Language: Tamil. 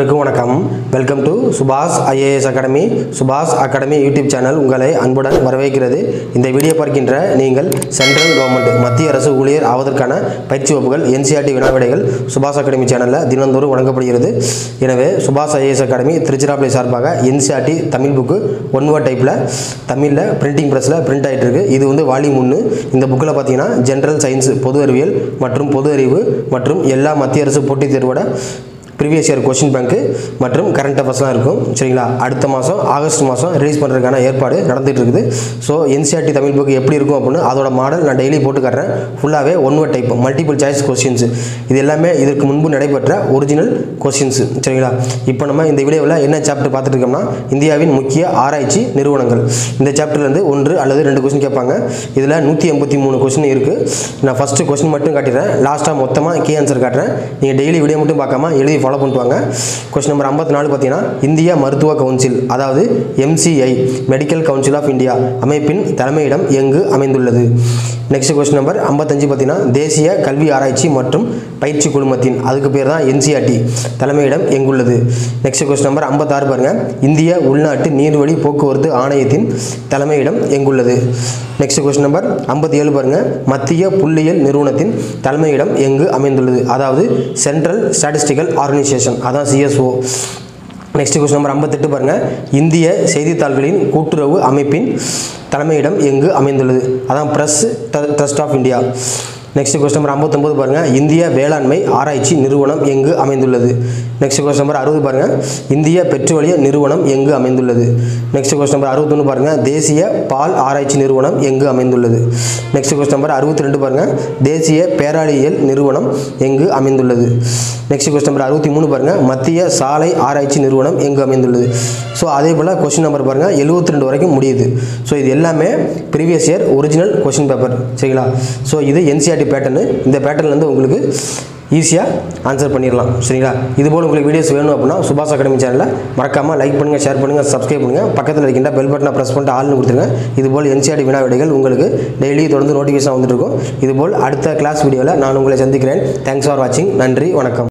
அனைவருக்கும் வணக்கம் welcome to Subash IAS academy Subash academy YouTube channel உங்களை அன்புடன் வரவேற்கிறது இந்த வீடியோ பார்க்கின்ற நீங்கள் சென்ட்ரல் கவர்மெண்ட் மத்திய அரசு ஊழியர் ஆவதற்கான பயிற்சி வகுப்புகள் என்சிஆர்டி வினாவிடைகள் சுபாஷ் அகாடமி சேனலில் தினந்தோறும் வழங்கப்படுகிறது எனவே சுபாஷ் ஐஏஎஸ் அகாடமி திருச்சிராப்பள்ளி சார்பாக NCERT Tamil book one word டைப்பில் தமிழில் பிரிண்டிங் ப்ரெஸ்ஸில் பிரிண்ட் ஆகிட்டு இருக்கு இது வந்து வால்யூம் ஒன்று இந்த புக்கில் பார்த்தீங்கன்னா ஜென்ரல் சயின்ஸ் பொது அறிவியல் மற்றும் பொது அறிவு மற்றும் எல்லா மத்திய அரசு போட்டித் தேர்வோட ப்ரீவியஸ் இயர் கொஷின் பேங்க்கு மற்றும் கரண்ட் அஃபேர்ஸ்லாம் இருக்கும் சரிங்களா அடுத்த மாதம் ஆகஸ்ட் மாதம் ரிலீஸ் பண்ணுறதுக்கான ஏற்பாடு நடந்துட்டு இருக்குது ஸோ என்சிஆர்டி தமிழ் புக் எப்படி இருக்கும் அப்படின்னு அதோட மாடல் நான் டெய்லி போட்டு காட்டுறேன் ஃபுல்லாகவே one word type multiple choice questions இது எல்லாமே இதற்கு முன்பு நடைபெற்ற ஒரிஜினல் கொஸ்டின்ஸ் சரிங்களா இப்போ நம்ம இந்த வீடியோவில் என்ன சாப்டர் பார்த்துட்டு இருக்கோம்னா இந்தியாவின் முக்கிய ஆராய்ச்சி நிறுவனங்கள் இந்த சாப்டர்லேருந்து ஒன்று அல்லது ரெண்டு கொஸ்டின் கேட்பாங்க இதில் நூற்றி எண்பத்தி மூணு கொஸ்டின் இருக்குது நான் ஃபஸ்ட்டு கொஸ்டின் மட்டும் காட்டிடுறேன் லாஸ்ட்டாக மொத்தமாக கீ ஆன்சர் காட்டுறேன் நீங்கள் டெய்லி வீடியோ மட்டும் பார்க்காம எழுதி ஃபாலோ பண்ணிட்டு வாங்க கொஸ்டின் நம்பர் ஐம்பத்தி நாலு பார்த்தீங்கன்னா இந்திய மருத்துவ கவுன்சில் அதாவது MCI medical council of India அமைப்பின் தலைமையிடம் எங்கு அமைந்துள்ளது நெக்ஸ்ட் கொஸ்டின் நம்பர் ஐம்பத்தஞ்சு பார்த்தீங்கன்னா தேசிய கல்வி ஆராய்ச்சி மற்றும் பயிற்சி குழுமத்தின் அதுக்கு பேர் தான் என்சிஆர்டி தலைமையிடம் எங்குள்ளது நெக்ஸ்ட் கொஸ்டின் நம்பர் ஐம்பத்தாறு பாருங்க இந்திய உள்நாட்டு நீர்வழி போக்குவரத்து ஆணையத்தின் தலைமையிடம் எங்குள்ளது நெக்ஸ்ட் கொஸ்டின் நம்பர் ஐம்பத்தி ஏழு பாருங்க மத்திய புள்ளியியல் நிறுவனத்தின் தலைமையிடம் எங்கு அமைந்துள்ளது அதாவது சென்ட்ரல் ஸ்டாட்டிஸ்டிக்கல் ஆர்கனைசேஷன் அதான் சிஎஸ்ஓ நெக்ஸ்ட் கொஸ்டின் நம்பர் ஐம்பத்தெட்டு பாருங்க இந்திய செய்தித்தாள்களின் கூட்டுறவு அமைப்பின் தலைமையிடம் எங்கு அமைந்துள்ளது அதான் press trust of India next question number ஐம்பத்தொம்பது பாருங்கள் இந்திய வேளாண்மை ஆராய்ச்சி நிறுவனம் எங்கு அமைந்துள்ளது நெக்ஸ்ட் கொஸ்டின் நம்பர் அறுபது பாருங்கள் இந்திய பெட்ரோலிய நிறுவனம் எங்கு அமைந்துள்ளது நெக்ஸ்ட் கொஸ்டின் நம்பர் அறுபத்தொன்று பாருங்கள் தேசிய பால் ஆராய்ச்சி நிறுவனம் எங்கு அமைந்துள்ளது நெக்ஸ்ட் கொஸ்டின் நம்பர் அறுபத்தி ரெண்டு பாருங்கள் தேசிய பேராளியல் நிறுவனம் எங்கு அமைந்துள்ளது நெக்ஸ்ட் கொஸ்டின் நம்பர் அறுபத்தி மூணு பாருங்கள் மத்திய சாலை ஆராய்ச்சி நிறுவனம் எங்கு அமைந்துள்ளது ஸோ அதே போல் கொஸ்டின் நம்பர் பாருங்கள் எழுபத்தி ரெண்டு வரைக்கும் முடியுது ஸோ இது எல்லாமே previous year original question paper சரிங்களா ஸோ இது என்சிஆர்டி பேட்டர்னு இந்த பேட்டர்ன்லேருந்து உங்களுக்கு ஈஸியாக ஆன்சர் பண்ணிடலாம் சரிங்களா இதுபோல் உங்களுக்கு வீடியோஸ் வேணும் அப்படின்னா சுபாஷ் அகாடமி சேனலில் மறக்காமல் லைக் பண்ணுங்கள் ஷேர் பண்ணுங்கள் சப்ஸ்கிரைப் பண்ணுங்கள் பக்கத்தில் இருக்கின்ற பெல் பட்டனை ப்ரெஸ் பண்ணிட்டு ஆள்னு கொடுத்துருங்க இதுபோல் என்சிஆர்டி வினா விடைகள் உங்களுக்கு டெய்லி தொடர்ந்து நோட்டிஃபிகேஷன் வந்துட்டு இருக்கும் இதுபோல் அடுத்த கிளாஸ் வீடியோவில் நான் உங்களை சந்திக்கிறேன் தேங்க்ஸ் ஃபார் வாட்சிங் நன்றி வணக்கம்